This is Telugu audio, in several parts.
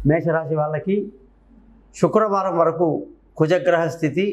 మేషరాశి వాళ్ళకి శుక్రవారం వరకు కుజగ్రహ స్థితి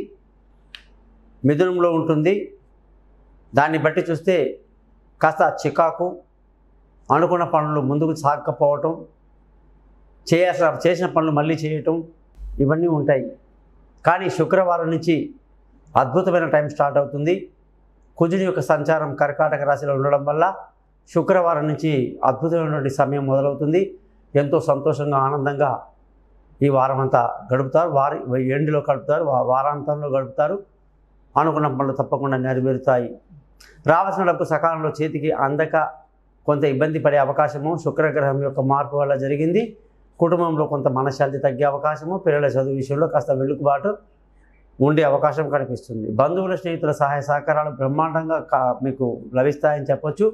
మిథునంలో ఉంటుంది దాన్ని బట్టి చూస్తే కాస్త చికాకు అనుకున్న పనులు ముందుకు సాగకపోవటం చేయాల్సిన చేసిన పనులు మళ్ళీ చేయటం ఇవన్నీ ఉంటాయి కానీ శుక్రవారం నుంచి అద్భుతమైన టైం స్టార్ట్ అవుతుంది కుజుని యొక్క సంచారం కర్కాటక రాశిలో ఉండడం వల్ల శుక్రవారం నుంచి అద్భుతమైనటువంటి సమయం మొదలవుతుంది ఎంతో సంతోషంగా ఆనందంగా ఈ వారం అంతా గడుపుతారు వారి ఎండులో గడుపుతారు వా- వారాంతంలో గడుపుతారు అనుకున్న పనులు తప్పకుండా నెరవేరుతాయి రావాల్సిన డబ్బు సకాలంలో చేతికి అందక కొంత ఇబ్బంది పడే అవకాశము శుక్రగ్రహం యొక్క మార్పు వల్ల జరిగింది కుటుంబంలో కొంత మనశ్శాంతి తగ్గే అవకాశము పిల్లల చదువు విషయంలో కాస్త వెలుగుబాటు ఉండే అవకాశం కనిపిస్తుంది బంధువుల స్నేహితుల సహాయ సహకారాలు బ్రహ్మాండంగా కా- మీకు లభిస్తాయని చెప్పొచ్చు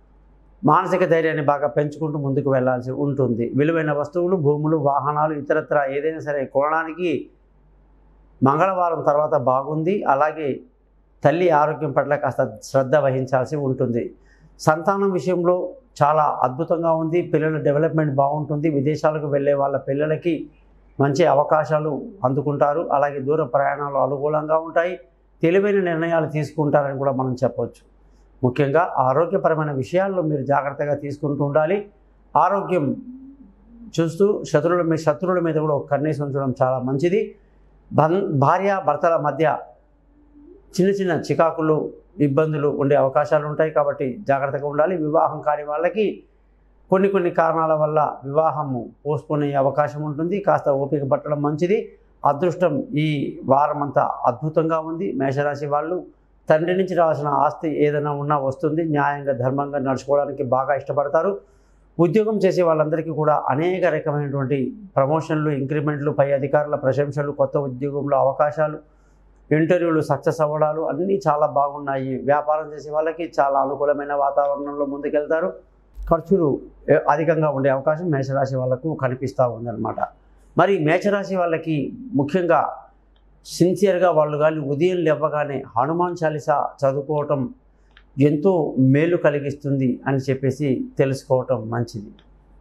మానసిక ధైర్యాన్ని బాగా పెంచుకుంటూ ముందుకు వెళ్ళాల్సి ఉంటుంది విలువైన వస్తువులు భూములు వాహనాలు ఇతరత్ర ఏదైనా సరే కొనడానికి మంగళవారం తర్వాత బాగుంది అలాగే తల్లి ఆరోగ్యం పట్ల కాస్త శ్రద్ధ వహించాల్సి ఉంటుంది సంతానం విషయంలో చాలా అద్భుతంగా ఉంది పిల్లల డెవలప్మెంట్ బాగుంటుంది విదేశాలకు వెళ్ళే వాళ్ళ పిల్లలకి మంచి అవకాశాలు అందుకుంటారు అలాగే దూర ప్రయాణాలు అనుకూలంగా ఉంటాయి తెలివైన నిర్ణయాలు తీసుకుంటారని కూడా మనం చెప్పవచ్చు ముఖ్యంగా ఆరోగ్యపరమైన విషయాల్లో మీరు జాగ్రత్తగా తీసుకుంటూ ఉండాలి ఆరోగ్యం చూస్తూ శత్రువుల మీద శత్రువుల మీద కూడా ఒక కన్నేసి ఉంచడం చాలా మంచిది బన్ భార్య భర్తల మధ్య చిన్న చిన్న చికాకులు ఇబ్బందులు ఉండే అవకాశాలు ఉంటాయి కాబట్టి జాగ్రత్తగా ఉండాలి వివాహం కాని వాళ్ళకి కొన్ని కొన్ని కారణాల వల్ల వివాహము పోస్ట్పోన్ అయ్యే అవకాశం ఉంటుంది కాస్త ఓపిక పట్టడం మంచిది అదృష్టం ఈ వారం అంతా అద్భుతంగా ఉంది మేషరాశి వాళ్ళు తండ్రి నుంచి రావాల్సిన ఆస్తి ఏదైనా ఉన్నా వస్తుంది న్యాయంగా ధర్మంగా నడుచుకోవడానికి బాగా ఇష్టపడతారు ఉద్యోగం చేసే వాళ్ళందరికీ కూడా అనేక రకమైనటువంటి ప్రమోషన్లు ఇంక్రిమెంట్లు పై అధికారుల ప్రశంసలు కొత్త ఉద్యోగంలో అవకాశాలు ఇంటర్వ్యూలు సక్సెస్ అవ్వడాలు అన్నీ చాలా బాగున్నాయి వ్యాపారం చేసే వాళ్ళకి చాలా అనుకూలమైన వాతావరణంలో ముందుకెళ్తారు ఖర్చులు ఏ- అధికంగా ఉండే అవకాశం మేషరాశి వాళ్ళకు కనిపిస్తూ ఉందన్నమాట మరి మేషరాశి వాళ్ళకి ముఖ్యంగా సిన్సియర్గా వాళ్ళు కానీ ఉదయం లేవగానే హనుమాన్ చాలీసా చదువుకోవటం ఎంతో మేలు కలిగిస్తుంది అని చెప్పేసి తెలుసుకోవటం మంచిది